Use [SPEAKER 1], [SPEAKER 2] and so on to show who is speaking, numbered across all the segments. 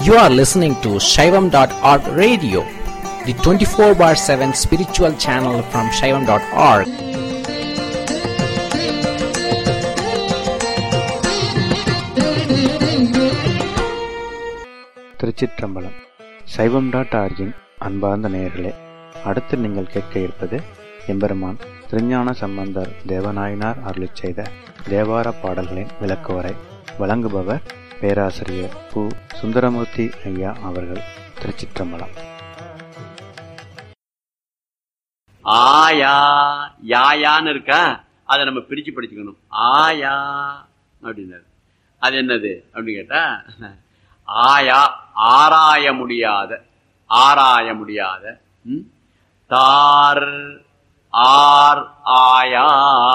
[SPEAKER 1] You are listening to Shaivam.org radio, the 24 bar 7 spiritual channel from Shaivam.org.
[SPEAKER 2] திருச்சிற்றம்பலம் சைவம் dot origin அன்பார்ந்த நேயர்களே அடுத்து நீங்கள் கேட்க இருப்பது எம்பெருமான் திருஞான சம்பந்தர் தேவநாயனார் அருளிச் செய்த தேவார பாடல்களின் விளக்குவரை வழங்குபவர் பேராசிரியர் பு சுந்தரமூர்த்தி ஐயா அவர்கள் திருச்சிற்றம்பலம்
[SPEAKER 3] ஆயா யாயான்னு இருக்கா அதை நம்ம பிரிச்சு படிச்சுக்கணும் ஆயா அப்படின்னாரு அது என்னது அப்படின்னு கேட்டா ஆயா ஆராய முடியாத ஆராய முடியாத ம்? தார் ஆர் ஆயா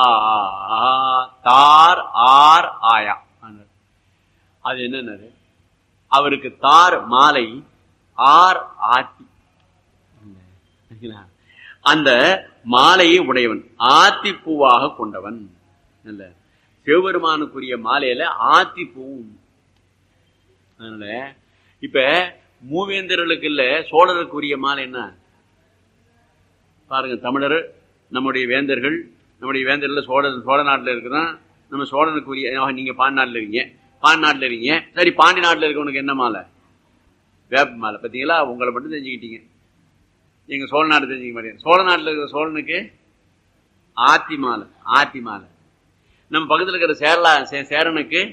[SPEAKER 3] தார் ஆர் ஆயா ஆனாரு. அது என்னன்னாரு அவருக்கு தார் மாலை ஆர் ஆட்டி சரிங்களா? அந்த மாலையை உடையவன் ஆத்திப்பூவாக கொண்டவன் இல்ல சிவபெருமானுக்குரிய மாலையில ஆத்திப்பூவும் அதனால இப்ப மூவேந்தர்களுக்கு இல்ல சோழருக்குரிய மாலை என்ன பாருங்க தமிழர் நம்முடைய வேந்தர்கள் நம்முடைய வேந்தர்கள் சோழ சோழ நாட்டில் இருக்குதான் நம்ம சோழனுக்குரிய ஆஹ், நீங்க பாண்டி நாட்டில் இருக்கீங்க பாண்டி நாட்டில் இருக்கீங்க சரி பாண்டி நாட்டில் இருக்கவனுக்கு என்ன மாலை வேப்ப மாலை பார்த்தீங்களா உங்களை மட்டும் தெரிஞ்சுக்கிட்டீங்க எங்க சோழ நாடு தெரிஞ்சுக்க மாட்டேங்க சோழ நாட்டில் இருக்கிற சோழனுக்கு ஆத்தி மாலை ஆத்தி மாலை நம்ம பக்கத்தில் இருக்கிற சேரலா சே- சேரனுக்கு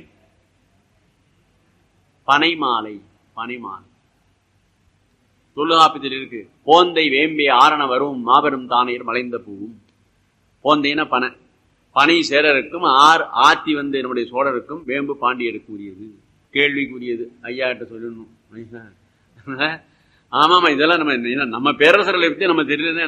[SPEAKER 3] பனை மாலை பனை மாலை தொல்காப்பியத்தில் இருக்கு போந்தை வேம்பே ஆரண வரும் மாபெரும் தானையர் மலைந்த பூவும் போந்தைன்னா பனை பனை சேரருக்கும் ஆர் ஆத்தி வந்து நம்முடைய சோழருக்கும் வேம்பு பாண்டியருக்கு உரியது கேள்விக்குரியது ஐயாட்ட சொல்லணும் ஆமாமா இதெல்லாம் நம்ம நம்ம பேரரசர்களை பத்தி நம்ம தெரியலன்னா